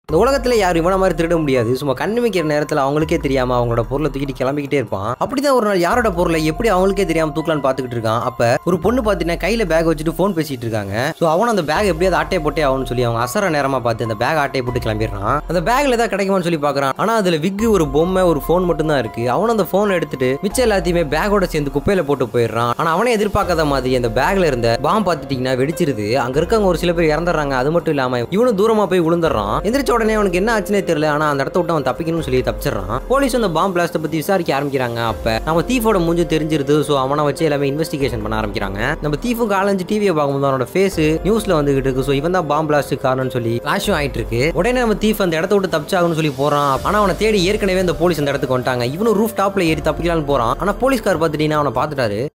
இந்த உலகத்துல யாரும் இவன மாதிரி திருட முடியாது சும்மா கண்ணு வைக்கிற நேரத்துல அவங்களுக்கே தெரியாம அவங்களோட பொருளை தூக்கிட்டு கிளம்பிக்கிட்டே இருப்பான் அப்படிதான் ஒரு நாள் யாரோட பொருளை எப்படி அவங்களுக்கே தெரியாம தூக்கலான்னு பாத்துக்கிட்டு இருக்கான் அப்ப ஒரு பொண்ணு பாத்தீங்கன்னா கையில பேக் வச்சுட்டு ஃபோன் பேசிட்டு இருக்காங்க சோ அவன் அந்த பேக் எப்படியாவது ஆட்டையை போட்டே ஆகும்னு சொல்லி அவங்க அசர நேரமா பார்த்து அந்த பேக் ஆட்டையை போட்டு கிளம்பிடுறான் அந்த பேக்ல ஏதாவது கிடைக்குமான்னு சொல்லி பாக்குறான் ஆனா அதுல விக்கு ஒரு பொம்மை ஒரு ஃபோன் மட்டும் தான் இருக்கு அவனும் அந்த ஃபோன் எடுத்துட்டு மிச்சம் எல்லாத்தையுமே பேக்கோட சேர்ந்து குப்பையில போட்டு போயிடுறான் ஆனா அவனே எதிர்பார்க்காத மாதிரி அந்த பேக்ல இருந்த பாம் பாத்துட்டீங்கன்னா வெடிச்சிருது அங்க இருக்கவங்க ஒரு சில பேர் இறந்துடுறாங்க அது மட்டும் இல்லாம இவனும் தூரமா போய் விழுந்துடுறான் எந்திரிச்ச உடனே அவனுக்கு என்ன ஆச்சுனே தெரியல ஆனா அந்த இடத்த விட்டு அவன் தப்பிக்கணும்னு சொல்லி தப்பிச்சிடறான் போலீஸ் அந்த பாம் பிளாஸ்ட பத்தி விசாரிக்க ஆரம்பிக்கிறாங்க அப்ப நம்ம தீஃபோட மூஞ்சி தெரிஞ்சிருது சோ அவனை வச்சு எல்லாமே இன்வெஸ்டிகேஷன் பண்ண ஆரம்பிக்கிறாங்க நம்ம தீஃபும் காலஞ்சு டிவியை பார்க்கும்போது அவனோட ஃபேஸ் நியூஸ்ல வந்துகிட்டு இருக்கு சோ இவன் தான் பாம் பிளாஸ்ட் காரணம்னு சொல்லி கிளாஷும் ஆயிட்டு இருக்கு உடனே நம்ம தீஃப் அந்த இடத்த விட்டு தப்பிச்சாகணும்னு சொல்லி போறான் ஆனா அவனை தேடி ஏற்கனவே அந்த போலீஸ் அந்த இடத்துக்கு வந்துட்டாங்க இவனும் ரூஃப் டாப்ல ஏறி தப்பிக்கலாம்னு போறான் ஆனா போலீஸ்கார் பார்த்துட்டீங்கன்னா அவனை பார்த்துட்டாரு